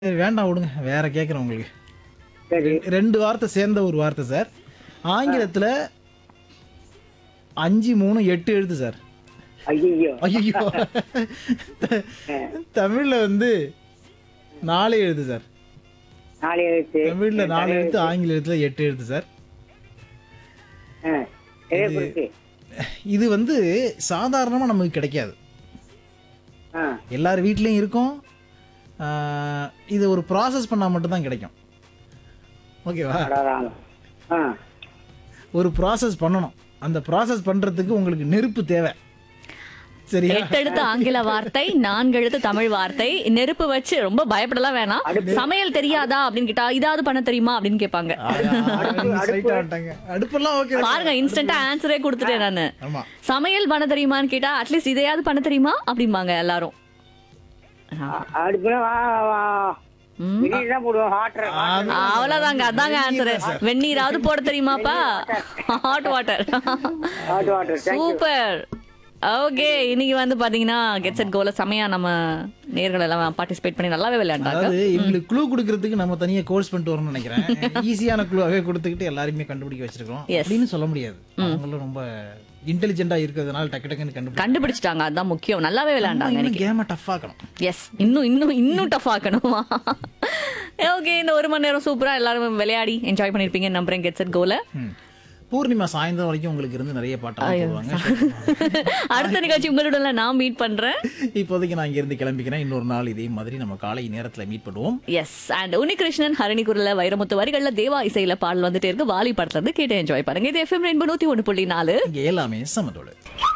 சரி வேண்டாம் விடுங்க வேற கேட்குறேன் உங்களுக்கு சரி ரெ- ரெண்டு வார்த்தை சேர்ந்த ஒரு வார்த்தை சார் ஆங்கிலத்தில் அஞ்சு மூணு எட்டு எழுத்து சார் ஐயோ ஐயோ தமிழ்ல வந்து நாலு எழுத்து சார் நாலு எழுத்து தமிழ்ல நாலு எழுத்து ஆங்கில எழுத்துல எட்டு எழுத்து சார் ஆ, சரியா போச்சு இது வந்து சாதாரணமா நமக்கு கிடைக்காது ஆ எல்லார் வீட்லயும் இருக்கும் ஆஹ், இது ஒரு ப்ராசஸ் பண்ணா மட்டும்தான் கிடைக்கும் ஓகேவா அடராங்க. ஆ ஒரு ப்ராசஸ் பண்ணணும் அந்த ப்ராசஸ் பண்றதுக்கு உங்களுக்கு நெருப்பு தேவை சரியா எட்டு எழுத்து ஆங்கில வார்த்தை நான்கு எழுத்து தமிழ் வார்த்தை நெருப்பு வச்சு ரொம்ப பயப்படலாம் வேணாம் சமையல் தெரியாதா அப்படின்னு கேட்டா இதாவது பண்ண தெரியுமா அப்படின்னு கேட்பாங்க ஸ்ட்ரைட்டா வந்துட்டாங்க அடுப்பெல்லாம் ஓகே பாருங்க இன்ஸ்டன்டா ஆன்சரே கொடுத்துட்டேன் நானு ஆமா சமையல் பண்ண தெரியுமான்னு கேட்டா அட்லீஸ்ட் இதையாவது பண்ண தெரியுமா அப்படிம்பாங்க எல்லாரும் அடுப்புல வா வா ம். வெந்நீர் தான் போடுவோம் வாட்டர் அவ்வளவுதாங்க அதாங்க ஆன்சர் வெந்நீராவது போட தெரியுமாப்பா hot water hot water super okay இன்னைக்கு வந்து பாத்தீங்கன்னா கெட் செட் கோல செமையா நம்ம நேர்கள் எல்லாம் பார்ட்டிசிபேட் பண்ணி நல்லாவே விளையாண்டாங்க அதாவது இவங்களுக்கு க்ளூ கொடுக்கறதுக்கு நம்ம தனியா கோர்ஸ் பண்ணிட்டு வரணும்னு நினைக்கிறேன் ஈஸியான க்ளூவாவே கொடுத்துக்கிட்டு எல்லாருமே கண்டுபிடிக்க வச்சிருக்கோம் Yes. அப்படின்னு சொல்ல முடியாது அவங்களும் ரொம்ப இன்டெலிஜென்ட்டா இருக்கிறதுனால டக்கு டக்குன்னு கண்டுபிடிக்க கண்டுபிடிச்சிட்டாங்க அதான் முக்கியம் நல்லாவே விளையாண்டாங்க இன்னும் கேம டஃப் ஆக்கணும் எஸ் இன்னும் இன்னும் இன்னும் டஃப் ஆக்கணுமா ஓகே இந்த ஒரு மணி நேரம் சூப்பரா எல்லாரும் விளையாடி என்ஜாய் பண்ணிருப்பீங்க நம்புறேன் கெட் செட் கோல ம். பூர்ணிமா சாயந்தரம் வரைக்கும் உங்களுக்கு இருந்து நிறைய பாட்டெல்லாம் போடுவாங்க அடுத்த நிகழ்ச்சி உங்களுடன் நான் மீட் பண்றேன் இப்போதைக்கு நான் இங்க இருந்து கிளம்பிக்கிறேன் இன்னொரு நாள் இதே மாதிரி நம்ம காலை நேரத்துல மீட் பண்ணுவோம் எஸ் அண்ட் உன்னிகிருஷ்ணன் ஹரணி குரல வைரமுத்து வரிகள்ல தேவா இசையில பாடல் வந்துட்டே இருக்கு வாலி படத்துல இருந்து கேட்டு என்ஜாய் பண்ணுங்க இது எஃப்எம் ரெண்டு நூத்தி ஒண்ணு புள்ளி நாலு இங்க எல்லாமே சமத்தோடு